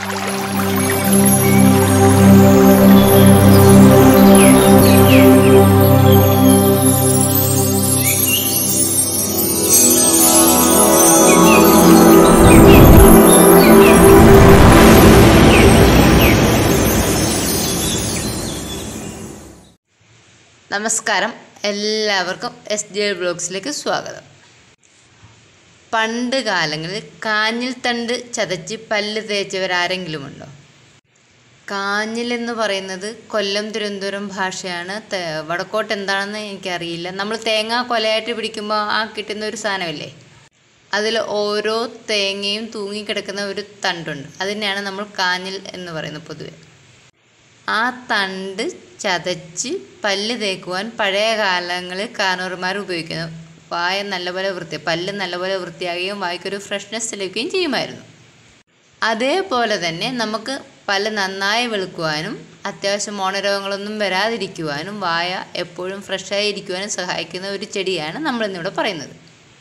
നമസ്കാരം എല്ലാവർക്കും S D L ബ്ലോഗ്സിലേക്ക് സ്വാഗതം പണ്ട് കാലങ്ങളിൽ കാഞ്ഞിൽ തണ്ട് ചതച്ച് പല്ല് തേച്ചവരാരെങ്കിലുമുണ്ടോ കാഞ്ഞിൽ എന്ന് പറയുന്നത് കൊല്ലം തിരുവനന്തപുരം ഭാഷയാണ് ത- വടക്കോട്ട് എന്താണെന്ന് എനിക്കറിയില്ല നമ്മൾ തേങ്ങ കൊലയായിട്ട് പിടിക്കുമ്പോൾ ആ കിട്ടുന്ന ഒരു സാധനമില്ലേ അതിൽ ഓരോ തേങ്ങയും തൂങ്ങിക്കിടക്കുന്ന ഒരു തണ്ടുണ്ട് അതിനെയാണ് നമ്മൾ കാഞ്ഞിൽ എന്ന് പറയുന്നത് പൊതുവെ ആ തണ്ട് ചതച്ച് പല്ല് തേക്കുവാൻ പഴയ കാലങ്ങളിൽ കാർണവർമാർ ഉപയോഗിക്കുന്നു വായ നല്ലപോലെ വൃത്തി പല്ല് നല്ലപോലെ വൃത്തിയാകുകയും വായ്ക്കൊരു ഫ്രഷ്നെസ് ലഭിക്കുകയും ചെയ്യുമായിരുന്നു അതേപോലെ തന്നെ നമുക്ക് പല്ല് നന്നായി വെളുക്കുവാനും അത്യാവശ്യം മോണരോഗങ്ങളൊന്നും വരാതിരിക്കുവാനും വായ എപ്പോഴും ഫ്രഷായി ഇരിക്കുവാനും സഹായിക്കുന്ന ഒരു ചെടിയാണ് നമ്മളിന്നിവിടെ പറയുന്നത്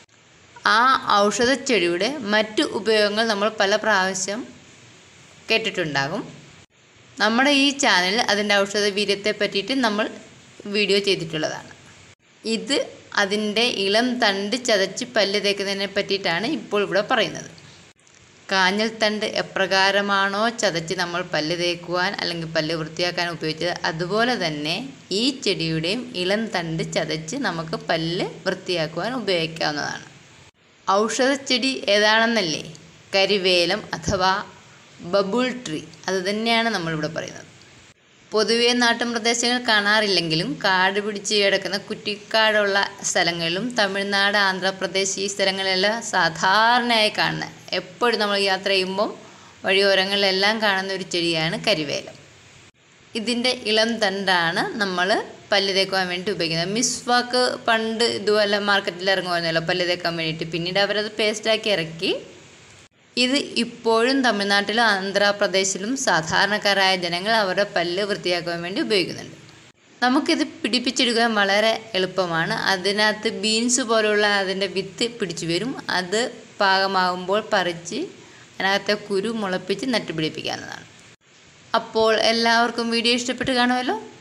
ആ ഔഷധ ചെടിയുടെ മറ്റു ഉപയോഗങ്ങൾ നമ്മൾ പല പ്രാവശ്യം കേട്ടിട്ടുണ്ടാകും നമ്മുടെ ഈ ചാനലിൽ അതിൻ്റെ ഔഷധ വീര്യത്തെ പറ്റിയിട്ട് നമ്മൾ വീഡിയോ ചെയ്തിട്ടുള്ളതാണ് ഇത് അതിൻ്റെ ഇളം തണ്ട് ചതച്ച് പല്ല് തേക്കുന്നതിനെ പറ്റിയിട്ടാണ് ഇപ്പോൾ ഇവിടെ പറയുന്നത് കാഞ്ഞൽ തണ്ട് എപ്രകാരമാണോ ചതച്ച് നമ്മൾ പല്ല് തേക്കുവാൻ അല്ലെങ്കിൽ പല്ല് വൃത്തിയാക്കാൻ ഉപയോഗിച്ചത് അതുപോലെ തന്നെ ഈ ചെടിയുടെയും ഇളം തണ്ട് ചതച്ച് നമുക്ക് പല്ല് വൃത്തിയാക്കുവാൻ ഉപയോഗിക്കാവുന്നതാണ് ഔഷധച്ചെടി ഏതാണെന്നല്ലേ കരിവേലം അഥവാ ബബിൾ ട്രീ അത് തന്നെയാണ് നമ്മളിവിടെ പറയുന്നത് പൊതുവേ നാട്ടിൻ പ്രദേശങ്ങൾ കാണാറില്ലെങ്കിലും കാട് പിടിച്ച് കിടക്കുന്ന കുറ്റിക്കാടുള്ള സ്ഥലങ്ങളിലും തമിഴ്നാട് ആന്ധ്രാപ്രദേശ് ഈ സ്ഥലങ്ങളിലെല്ലാം സാധാരണയായി കാണുന്നത് എപ്പോഴും നമ്മൾ യാത്ര ചെയ്യുമ്പം വഴിയോരങ്ങളിലെല്ലാം കാണുന്ന ഒരു ചെടിയാണ് കരിവേലം ഇതിൻ്റെ ഇളം തണ്ടാണ് നമ്മൾ പല്ല് തേക്കുവാൻ വേണ്ടി ഉപയോഗിക്കുന്നത് മിസ്വാക്ക് പണ്ട് ഇതുപോലെ മാർക്കറ്റിൽ ഇറങ്ങുമായിരുന്നല്ലോ പല്ല് തേക്കാൻ വേണ്ടിയിട്ട് പിന്നീട് അവരത് പേസ്റ്റാക്കി ഇറക്കി ഇത് ഇപ്പോഴും തമിഴ്നാട്ടിലും ആന്ധ്രാപ്രദേശിലും സാധാരണക്കാരായ ജനങ്ങൾ അവരുടെ പല്ല് വൃത്തിയാക്കുവാൻ വേണ്ടി ഉപയോഗിക്കുന്നുണ്ട് നമുക്കിത് പിടിപ്പിച്ചെടുക്കാൻ വളരെ എളുപ്പമാണ് അതിനകത്ത് ബീൻസ് പോലുള്ള അതിൻ്റെ വിത്ത് പിടിച്ചു വരും അത് പാകമാകുമ്പോൾ പറിച്ച് അതിനകത്തെ കുരു മുളപ്പിച്ച് നട്ടുപിടിപ്പിക്കാവുന്നതാണ് അപ്പോൾ എല്ലാവർക്കും വീഡിയോ ഇഷ്ടപ്പെട്ട് കാണുമല്ലോ